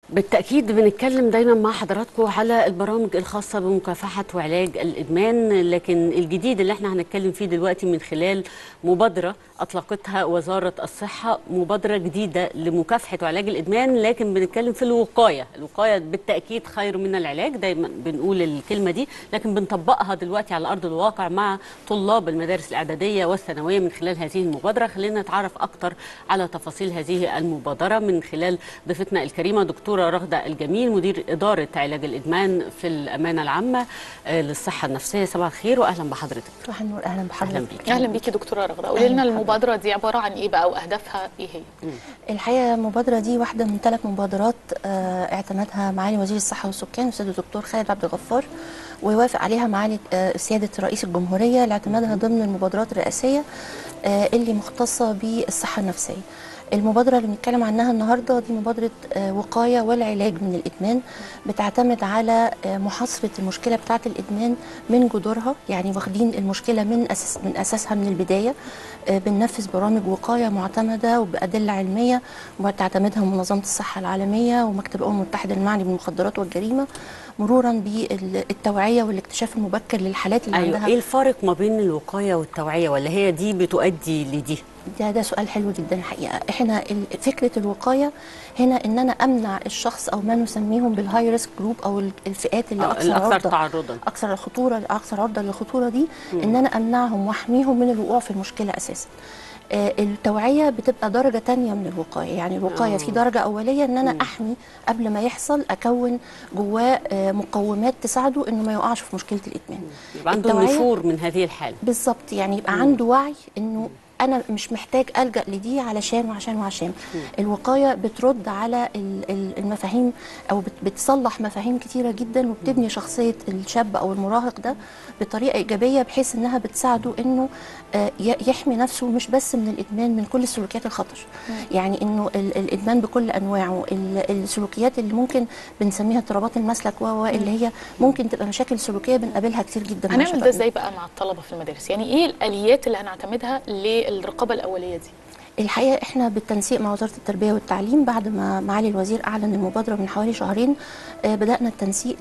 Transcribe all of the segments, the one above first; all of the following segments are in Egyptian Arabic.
بالتأكيد بنتكلم دايما مع حضراتكم على البرامج الخاصة بمكافحة وعلاج الإدمان لكن الجديد اللي احنا هنتكلم فيه دلوقتي من خلال مبادرة أطلقتها وزارة الصحة مبادرة جديدة لمكافحة وعلاج الإدمان لكن بنتكلم في الوقاية الوقاية بالتأكيد خير من العلاج دايما بنقول الكلمة دي لكن بنطبقها دلوقتي على أرض الواقع مع طلاب المدارس الإعدادية والثانوية من خلال هذه المبادرة خلينا نتعرف أكتر على تفاصيل هذه المبادرة من خلال ضيفتنا الكريمة دكتورة رغدة الجميل مدير إدارة علاج الإدمان في الأمانة العامة آه، للصحة النفسية صباح الخير وأهلا بحضرتك صباح النور اهلا أهلا بحضرتك بيك اهلا بيكي دكتوره رغده قولي لنا أهلاً المبادره دي عباره عن ايه بقى واهدافها ايه هي الحقيقه المبادره دي واحده من ثلاث مبادرات آه، اعتمدها معالي وزير الصحه والسكان الاستاذ الدكتور خالد عبد الغفار ويوافق عليها معالي آه، سياده رئيس الجمهوريه لاعتمادها ضمن المبادرات الرئاسيه آه، اللي مختصه بالصحه النفسيه المبادرة اللي بنتكلم عنها النهاردة دي مبادرة آه، وقاية والعلاج من الإدمان بتعتمد على آه، محاصرة المشكلة بتاعة الإدمان من جذورها يعني واخدين المشكلة من أساس من أساسها من البداية آه، بننفذ برامج وقاية معتمدة وبأدلة علمية وتعتمدها منظمة الصحة العالمية ومكتب الأمم المتحدة المعني بالمخدرات والجريمة مرورا بالتوعية والاكتشاف المبكر للحالات اللي أيوة عندها إيه الفارق ما بين الوقاية والتوعية ولا هي دي بتؤدي لدي ده ده سؤال حلو جدا الحقيقه احنا ال- فكره الوقايه هنا ان انا امنع الشخص او ما نسميهم بالهاي ريسك جروب او ال- الفئات اللي آه، اكثر الأكثر عرضه تعرضا اكثر الخطوره اكثر عرضه للخطوره دي ان انا امنعهم واحميهم من الوقوع في المشكله اساسا آه، التوعيه بتبقى درجه تانية من الوقايه يعني الوقايه آه. في درجه اوليه ان انا احمي قبل ما يحصل اكون جواه آه، مقومات تساعده انه ما يقعش في مشكله الادمان يبقى عنده التوعية- نفور من هذه الحالة بالظبط يعني يبقى عنده وعي انه انا مش محتاج الجا لدي علشان وعشان وعشان الوقايه بترد على ال- ال- المفاهيم او بت- بتصلح مفاهيم كتيره جدا وبتبني شخصيه الشاب او المراهق ده بطريقه ايجابيه بحيث انها بتساعده انه آه، ي- يحمي نفسه مش بس من الادمان من كل السلوكيات الخطر يعني انه ال- الادمان بكل انواعه ال- السلوكيات اللي ممكن بنسميها اضطرابات المسلك و و اللي هي ممكن تبقى مشاكل سلوكيه بنقابلها كتير جدا مع هنعمل شبابنا. ده ازاي بقى مع الطلبه في المدارس يعني ايه الاليات اللي هنعتمدها للرقابه الاوليه دي الحقيقه احنا بالتنسيق مع وزاره التربيه والتعليم بعد ما معالي الوزير اعلن المبادره من حوالي شهرين آه، بدانا التنسيق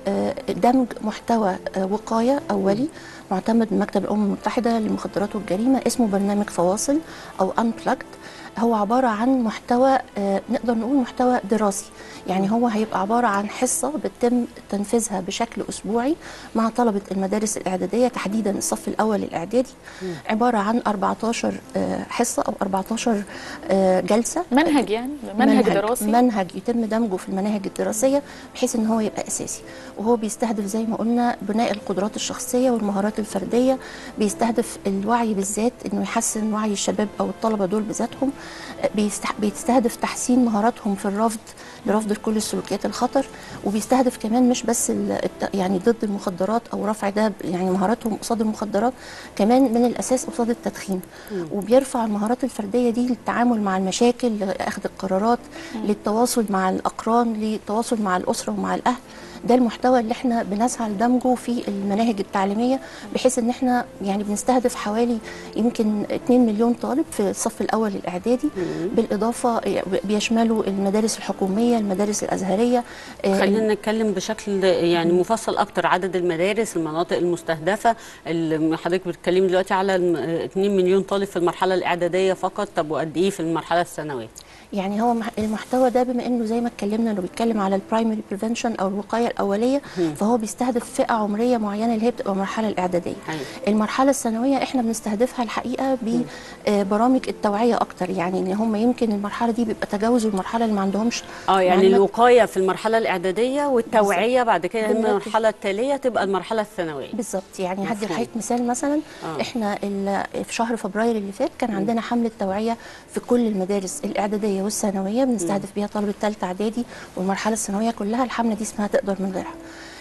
لدمج محتوى آه، وقايه اولي معتمد من مكتب الامم المتحده للمخدرات والجريمه اسمه برنامج فواصل او انبلكت هو عباره عن محتوى آه، نقدر نقول محتوى دراسي يعني هو هيبقى عباره عن حصه بتم تنفيذها بشكل اسبوعي مع طلبه المدارس الاعداديه تحديدا الصف الاول الاعدادي عباره عن 14 آه، حصه او 14 آه، جلسه منهج يعني منهج, دراسي منهج يتم دمجه في المناهج الدراسيه بحيث ان هو يبقى اساسي وهو بيستهدف زي ما قلنا بناء القدرات الشخصيه والمهارات الفرديه بيستهدف الوعي بالذات انه يحسن وعي الشباب او الطلبه دول بذاتهم آه، بيستح- بيستهدف تحسين مهاراتهم في الرفض لرفض كل السلوكيات الخطر وبيستهدف كمان مش بس ال- الت- يعني ضد المخدرات او رفع ده ب- يعني مهاراتهم قصاد المخدرات كمان من الاساس قصاد التدخين وبيرفع المهارات الفرديه دي للتعامل مع المشاكل لاخذ القرارات للتواصل مع الاقران للتواصل مع الاسره ومع الاهل ده المحتوى اللي احنا بنسعى لدمجه في المناهج التعليميه بحيث ان احنا يعني بنستهدف حوالي يمكن 2 مليون طالب في الصف الاول الاعدادي بالاضافه بيشملوا المدارس الحكوميه المدارس الازهريه آه، خلينا نتكلم بشكل يعني مفصل اكتر عدد المدارس المناطق المستهدفه اللي حضرتك بتتكلمي دلوقتي على الم- 2 مليون طالب في المرحله الاعداديه فقط طب وقد ايه في المرحله الثانويه يعني هو مح- المحتوى ده بما انه زي ما اتكلمنا انه بيتكلم على البرايمري بريفنشن او الوقايه الاوليه فهو بيستهدف فئه عمريه معينه اللي هي بتبقى المرحله الاعداديه أيوة. المرحله الثانويه احنا بنستهدفها الحقيقه ببرامج التوعيه اكتر يعني ان هم يمكن المرحله دي بيبقى تجاوزوا المرحله اللي ما عندهمش اه يعني معلومات الوقايه في المرحله الاعداديه والتوعيه بعد كده بالظبط. المرحله التاليه تبقى المرحله الثانويه بالظبط يعني هدي مفهوم. لحضرتك مثال مثلا آه. آه. احنا ال- في شهر فبراير اللي فات كان عندنا حمله توعيه في كل المدارس الاعداديه والثانويه بنستهدف بيها طلبه ثالثه اعدادي والمرحله الثانويه كلها الحمله دي اسمها تقدر من غيرها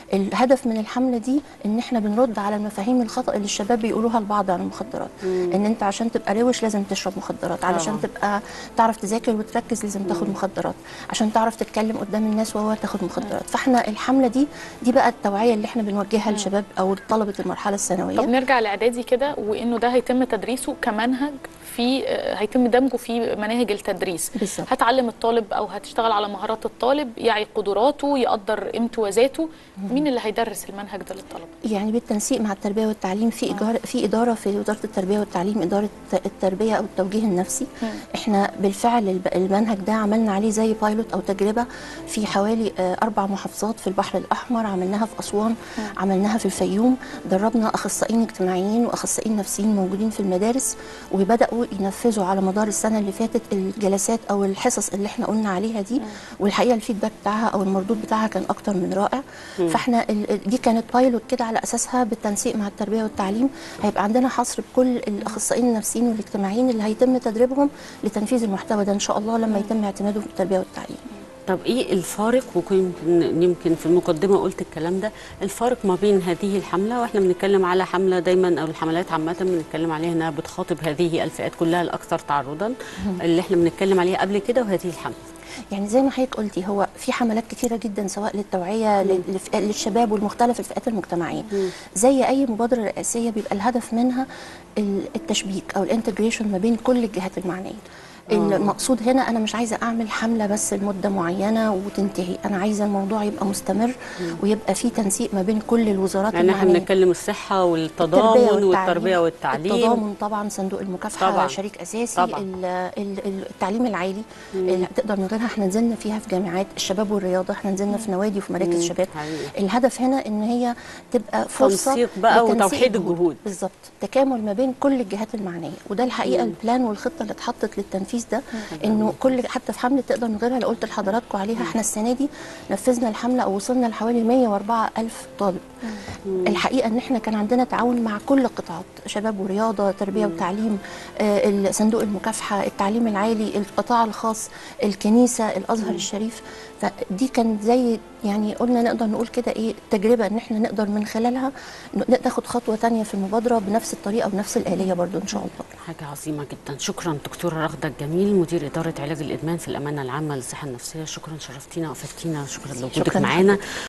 الهدف من الحمله دي ان احنا بنرد على المفاهيم الخطا اللي الشباب بيقولوها لبعض عن المخدرات ان انت عشان تبقى روش لازم تشرب مخدرات علشان طبعاً. تبقى تعرف تذاكر وتركز لازم تاخد مخدرات عشان تعرف تتكلم قدام الناس وهو تاخد مخدرات فاحنا الحمله دي دي بقى التوعيه اللي احنا بنوجهها للشباب او طلبه المرحله الثانويه طب نرجع لاعدادي كده وانه ده هيتم تدريسه كمنهج في آه، هيتم دمجه في مناهج التدريس بالظبط. هتعلم الطالب او هتشتغل على مهارات الطالب يعي قدراته يقدر قيمته وذاته مين اللي هيدرس المنهج ده للطلبه يعني بالتنسيق مع التربيه والتعليم في إدارة في اداره في وزاره التربيه والتعليم اداره التربيه او التوجيه النفسي احنا بالفعل الب- المنهج ده عملنا عليه زي بايلوت او تجربه في حوالي آه، اربع محافظات في البحر الاحمر عملناها في اسوان عملناها في الفيوم دربنا اخصائيين اجتماعيين واخصائيين نفسيين موجودين في المدارس وبداوا ينفذوا على مدار السنه اللي فاتت الجلسات او الحصص اللي احنا قلنا عليها دي والحقيقه الفيدباك بتاعها او المردود بتاعها كان اكتر من رائع فاحنا ال- ال- دي كانت بايلوت كده على اساسها بالتنسيق مع التربيه والتعليم هيبقى عندنا حصر بكل الاخصائيين النفسيين والاجتماعيين اللي هيتم تدريبهم لتنفيذ المحتوى ده ان شاء الله لما يتم اعتماده في التربيه والتعليم طب ايه الفارق وكنت يمكن في المقدمه قلت الكلام ده الفارق ما بين هذه الحمله واحنا بنتكلم على حمله دايما او الحملات عامه بنتكلم عليها انها بتخاطب هذه الفئات كلها الاكثر تعرضا اللي احنا بنتكلم عليها قبل كده وهذه الحمله يعني زي ما حضرتك قلتي هو في حملات كتيره جدا سواء للتوعيه لل- للف- للشباب والمختلف الفئات المجتمعيه زي اي مبادره رئاسيه بيبقى الهدف منها ال- التشبيك او الانتجريشن ما بين كل الجهات المعنيه المقصود هنا انا مش عايزه اعمل حمله بس لمده معينه وتنتهي انا عايزه الموضوع يبقى مستمر ويبقى في تنسيق ما بين كل الوزارات يعني احنا المعنيه بنتكلم الصحه والتضامن والتربيه والتعليم التضامن طبعا صندوق المكافحه طبعاً. شريك اساسي طبعاً. ال- ال- ال- التعليم العالي اللي تقدر من غيرها احنا نزلنا فيها في جامعات الشباب والرياضه احنا نزلنا في نوادي وفي مراكز شباب حقيقي. الهدف هنا ان هي تبقى فرصه تنسيق بقى لتنسيق وتوحيد الجهود. بالظبط تكامل ما بين كل الجهات المعنيه وده الحقيقه البلان والخطه اللي اتحطت للتنفيذ ده انه كل حتى في حمله تقدر من غيرها اللي قلت لحضراتكم عليها احنا السنه دي نفذنا الحمله او وصلنا لحوالي 104 الف طالب الحقيقه ان احنا كان عندنا تعاون مع كل القطاعات شباب ورياضه تربيه وتعليم آه، صندوق المكافحه التعليم العالي القطاع الخاص الكنيسه الازهر الشريف فدي كانت زي يعني قلنا نقدر نقول كده ايه تجربه ان احنا نقدر من خلالها ن- ناخد خطوه تانية في المبادره بنفس الطريقه ونفس الاليه برضو ان شاء الله حاجة عظيمة جدا شكرا دكتورة رغدة الجميل مدير إدارة علاج الإدمان في الأمانة العامة للصحة النفسية شكرا شرفتينا وأفدتينا شكرا لوجودك شكراً معانا